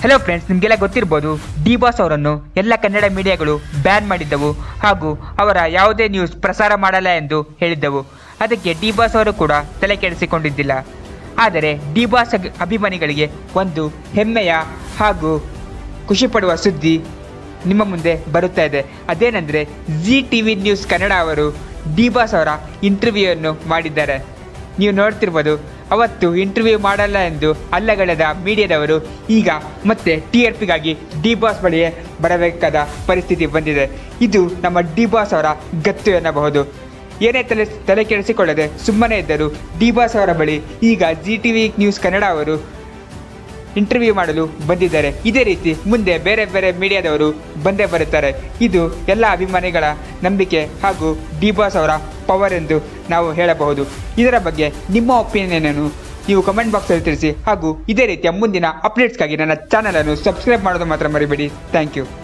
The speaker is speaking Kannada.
ಹಲೋ ಫ್ರೆಂಡ್ಸ್ ನಿಮಗೆಲ್ಲ ಗೊತ್ತಿರ್ಬೋದು ಡಿ ಬಾಸ್ ಅವರನ್ನು ಎಲ್ಲ ಕನ್ನಡ ಮೀಡಿಯಾಗಳು ಬ್ಯಾನ್ ಮಾಡಿದ್ದವು ಹಾಗೂ ಅವರ ಯಾವುದೇ ನ್ಯೂಸ್ ಪ್ರಸಾರ ಮಾಡಲ್ಲ ಎಂದು ಹೇಳಿದ್ದವು ಅದಕ್ಕೆ ಡಿ ಬಾಸ್ ಅವರು ಕೂಡ ತಲೆ ಕೆಡಿಸಿಕೊಂಡಿದ್ದಿಲ್ಲ ಆದರೆ ಡಿ ಬಾಸ್ ಅಗ್- ಅಭಿಮಾನಿಗಳಿಗೆ ಒಂದು ಹೆಮ್ಮೆಯ ಹಾಗೂ ಖುಷಿ ಪಡುವ ಸುದ್ದಿ ನಿಮ್ಮ ಮುಂದೆ ಬರುತ್ತಾ ಇದೆ ಅದೇನೆಂದರೆ G T V news Kannada ಅವರು ಡಿ ಬಾಸ್ ಅವರ ಇಂಟರ್ವ್ಯೂವನ್ನು ಮಾಡಿದ್ದಾರೆ ನೀವು ನೋಡ್ತಿರ್ಬೋದು ಅವತ್ತು ಇಂಟರ್ವ್ಯೂ ಮಾಡಲ್ಲ ಎಂದು ಅಲ್ಲಗಳೆದ ಮೀಡಿಯಾದವರು ಈಗ ಮತ್ತೆ ಟಿ ಆರ್ ಪಿಗಾಗಿ ಡಿ ಬಾಸ್ ಬಳಿಯೇ ಬರಬೇಕಾದ ಪರಿಸ್ಥಿತಿ ಬಂದಿದೆ ಇದು ನಮ್ಮ ಡಿ ಬಾಸ್ ಅವರ ಗತ್ತು ಎನ್ನಬಹುದು ಏನೇ ತಲೆ ತಲೆ ಕೆಡಿಸಿಕೊಳ್ಳದೆ ಸುಮ್ಮನೆ ಇದ್ದರು ಡಿ ಬಾಸ್ ಅವರ ಬಳಿ ಈಗ G T V news Kannada ಅವರು ಇಂಟರ್ವ್ಯೂ ಮಾಡಲು ಬಂದಿದ್ದಾರೆ ಇದೇ ರೀತಿ ಮುಂದೆ ಬೇರೆ ಬೇರೆ ಮೀಡಿಯಾದವರು ಬಂದೇ ಬರುತ್ತಾರೆ ಇದು ಎಲ್ಲ ಅಭಿಮಾನಿಗಳ ನಂಬಿಕೆ ಹಾಗೂ ಡಿ ಬಾಸ್ ಅವರ ಪವರ್ ಎಂದು ನಾವು ಹೇಳಬಹುದು ಇದರ ಬಗ್ಗೆ ನಿಮ್ಮ ಒಪಿನಿಯನ್ ಅನ್ನು ನೀವು ಕಮೆಂಟ್ ಬಾಕ್ಸಲ್ಲಿ ತಿಳಿಸಿ ಹಾಗೂ ಇದೇ ರೀತಿಯ ಮುಂದಿನ ಅಪ್ಡೇಟ್ಸ್ಗಾಗಿ ನನ್ನ ಚಾನಲನ್ನು ಸಬ್ಸ್ಕ್ರೈಬ್ ಮಾಡೋದು ಮಾತ್ರ ಮರಿಬೇಡಿ ಥ್ಯಾಂಕ್ ಯು